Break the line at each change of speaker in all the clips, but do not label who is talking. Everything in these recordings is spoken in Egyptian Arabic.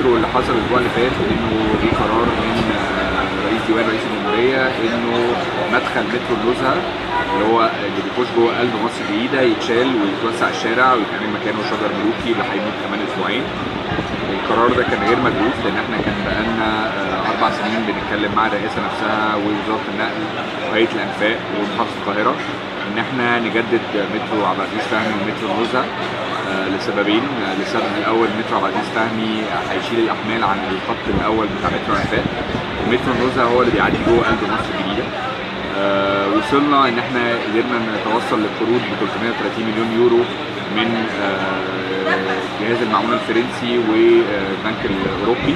المترو اللي حصل الاسبوع اللي فات انه جه قرار من آه، رئيس ديوان رئيس الجمهوريه انه مدخل مترو النزهه اللي هو اللي بيخش جوه قلب مصر الجديده يتشال ويتوسع الشارع ويتعمل مكانه شجر ملوكي اللي هيموت كمان اسبوعين القرار ده كان غير مدروس لان احنا كان بقالنا آه، اربع سنين بنتكلم مع الرئاسه نفسها ووزاره النقل وهيئه الانفاق ومحافظه القاهره ان احنا نجدد مترو عبد العزيز فهمي ومترو النزهه آه، لسببين آه، للسبب الاول مترو عبد العزيز فهمي هيشيل الاحمال عن الخط الاول بتاع مترو انفاق ومترو النزهه هو اللي بيعدي جوه قلب مصر الجديده آه، وصلنا ان احنا قدرنا نتوصل لقروض ب 330 مليون يورو من آه، جهاز المعونه الفرنسي والبنك الاوروبي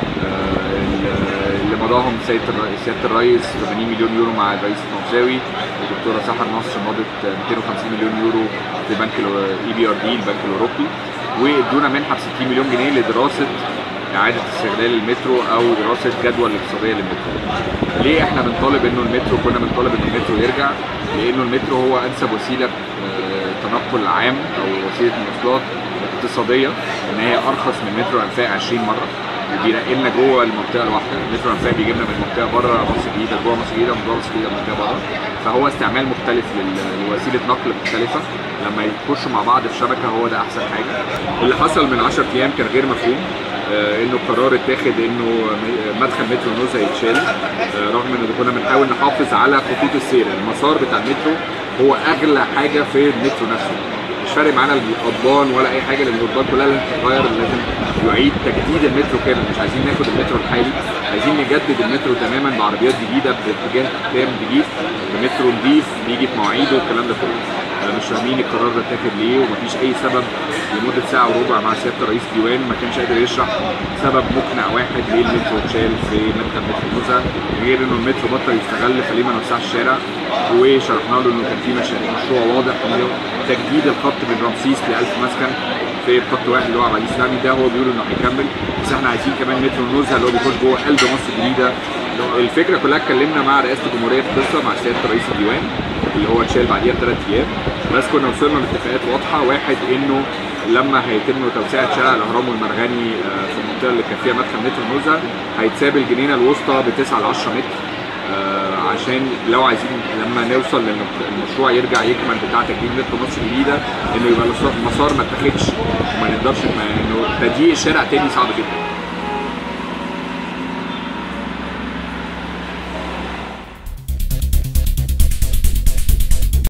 آه، اللي مضاهم سياده الر- سياده الرئيس 80 مليون يورو مع الرئيس الفرنساوي والدكتوره سحر نصر مضت 250 مليون يورو في بنك الاي بي ار دي البنك الاوروبي وادونا منحه ب 60 مليون جنيه لدراسه اعاده استغلال المترو او دراسه جدوى الاقتصاديه للمترو. ليه احنا بنطالب انه المترو كنا بنطالب ان المترو يرجع؟ لانه المترو هو انسب وسيله آه، تنقل عام او وسيله مواصلات اقتصاديه ان هي ارخص من مترو انفاق 20 مره وبينقلنا جوه المنطقه الواحده، مترو انفاق بيجيبنا من منطقه بره مصر الجديده جوه مصر الجديده من جوه مصر الجديده منطقه بره فهو استعمال مختلف لل- لوسيله نقل مختلفه لما يخشوا مع بعض في شبكه هو ده احسن حاجه. اللي حصل من 10 ايام كان غير مفهوم آه، انه القرار اتاخد انه م- مدخل مترو النزهه يتشال آه، رغم ان كنا بنحاول نحافظ على خطوط السير المسار بتاع المترو هو اغلى حاجه في المترو نفسه مش فارق معانا القضبان ولا اي حاجه لان القضبان كلها لازم تتغير لازم يعيد تجديد المترو كامل مش عايزين ناخد المترو الحالي عايزين نجدد المترو تماما بعربيات جديده باتجاه قدام جديد بمترو نضيف بيجي في مواعيده والكلام ده كله آه، مش فاهمين القرار ده اتاخد ليه ومفيش اي سبب لمده ساعه وربع مع سياده رئيس ديوان ما كانش قادر يشرح سبب مقنع واحد ليه المترو اتشال في مدخل مترو النزهه غير انه المترو بطل يستغل فليه ما نوسعش الشارع وشرحنا له انه كان في مشاريع مشروع واضح انه تجديد الخط من رمسيس ل 1000 مسكن في خط واحد اللي هو عبد العزيز فهمي ده هو بيقول انه هيكمل بس احنا عايزين كمان مترو النزهه اللي هو بيخش جوه قلب مصر الجديده الفكره كلها اتكلمنا مع رئاسه الجمهوريه في قصه مع سياده رئيس الديوان اللي هو اتشال بعديها بثلاث ايام بس كنا وصلنا لاتفاقات واضحه واحد انه لما هيتم توسعه شارع الاهرام والمرغني آه، في المنطقه اللي كان فيها مدخل مترو النزهه هيتساب الجنينه الوسطى ب 9 ل 10 متر آه، عشان لو عايزين لما نوصل لان المشروع يرجع يكمل بتاع تجديد مترو مصر الجديده انه يبقى المسار ما اتاخدش وما نقدرش ما- انه تضييق الشارع تاني صعب جدا